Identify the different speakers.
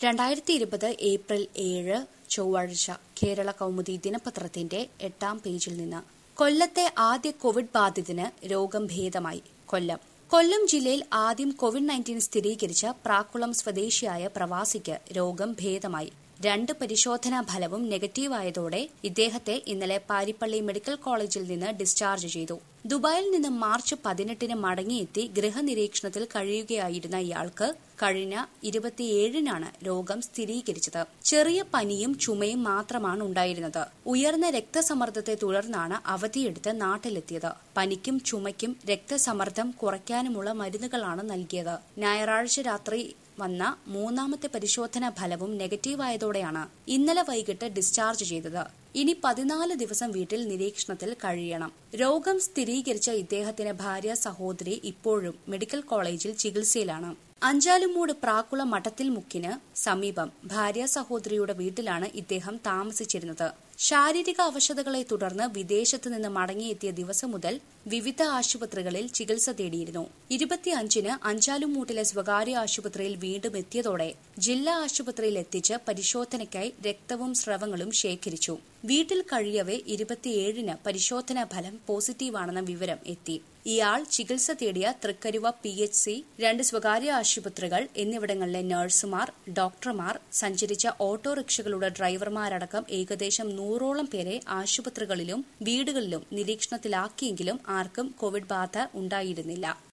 Speaker 1: രണ്ടായിരത്തി ഇരുപത് ഏപ്രിൽ ഏഴ് ചൊവ്വാഴ്ച കേരള കൗമുദി ദിനപത്രത്തിന്റെ എട്ടാം പേജിൽ നിന്ന് കൊല്ലത്തെ ആദ്യ കോവിഡ് ബാധിതന് രോഗം ഭേദമായി കൊല്ലം കൊല്ലം ജില്ലയിൽ ആദ്യം കോവിഡ് നയൻറ്റീൻ സ്ഥിരീകരിച്ച പ്രാക്കുളം സ്വദേശിയായ പ്രവാസിക്ക് രോഗം ഭേദമായി രണ്ട് പരിശോധനാ ഫലവും നെഗറ്റീവായതോടെ ഇദ്ദേഹത്തെ ഇന്നലെ പാരിപ്പള്ളി മെഡിക്കൽ കോളേജിൽ നിന്ന് ഡിസ്ചാർജ് ചെയ്തു ദുബായിൽ നിന്ന് മാർച്ച് പതിനെട്ടിന് മടങ്ങിയെത്തി ഗൃഹനിരീക്ഷണത്തിൽ കഴിയുകയായിരുന്ന ഇയാൾക്ക് കഴിഞ്ഞ ഇരുപത്തിയേഴിനാണ് രോഗം സ്ഥിരീകരിച്ചത് ചെറിയ പനിയും ചുമയും മാത്രമാണ് ഉണ്ടായിരുന്നത് ഉയർന്ന രക്തസമ്മർദ്ദത്തെ തുടർന്നാണ് അവധിയെടുത്ത് നാട്ടിലെത്തിയത് പനിക്കും ചുമയ്ക്കും രക്തസമ്മർദ്ദം കുറയ്ക്കാനുമുള്ള മരുന്നുകളാണ് നൽകിയത് ഞായറാഴ്ച രാത്രി വന്ന മൂന്നാമത്തെ പരിശോധനാ ഫലവും നെഗറ്റീവായതോടെയാണ് ഇന്നലെ വൈകിട്ട് ഡിസ്ചാർജ് ചെയ്തത് ഇനി പതിനാല് ദിവസം വീട്ടിൽ നിരീക്ഷണത്തിൽ കഴിയണം രോഗം സ്ഥിരീകരിച്ച ഇദ്ദേഹത്തിന്റെ ഭാര്യ സഹോദരി ഇപ്പോഴും മെഡിക്കൽ കോളേജിൽ ചികിത്സയിലാണ് അഞ്ചാലുമൂട് പ്രാക്കുളം മഠത്തിൽ മുക്കിന് സമീപം ഭാര്യ സഹോദരിയുടെ വീട്ടിലാണ് ഇദ്ദേഹം താമസിച്ചിരുന്നത് ശാരീരിക അവശതകളെ തുടർന്ന് വിദേശത്ത് നിന്ന് മടങ്ങിയെത്തിയ ദിവസം മുതൽ വിവിധ ആശുപത്രികളിൽ ചികിത്സ തേടിയിരുന്നു ഇരുപത്തിയഞ്ചിന് അഞ്ചാലുമൂട്ടിലെ സ്വകാര്യ ആശുപത്രിയിൽ വീണ്ടും എത്തിയതോടെ ജില്ലാ ആശുപത്രിയിൽ എത്തിച്ച് പരിശോധനയ്ക്കായി രക്തവും സ്രവങ്ങളും ശേഖരിച്ചു വീട്ടിൽ കഴിയവെ ഇരുപത്തിയേഴിന് പരിശോധനാ ഫലം പോസിറ്റീവാണെന്ന വിവരം എത്തി ഇയാൾ ചികിത്സ തേടിയ തൃക്കരുവ പി എച്ച് സി രണ്ട് സ്വകാര്യ ആശുപത്രികൾ എന്നിവിടങ്ങളിലെ നഴ്സുമാർ ഡോക്ടർമാർ സഞ്ചരിച്ച ഓട്ടോറിക്ഷകളുടെ ഡ്രൈവർമാരടക്കം ഏകദേശം നൂറോളം പേരെ ആശുപത്രികളിലും വീടുകളിലും നിരീക്ഷണത്തിലാക്കിയെങ്കിലും ആർക്കും കോവിഡ് ബാധ ഉണ്ടായിരുന്നില്ല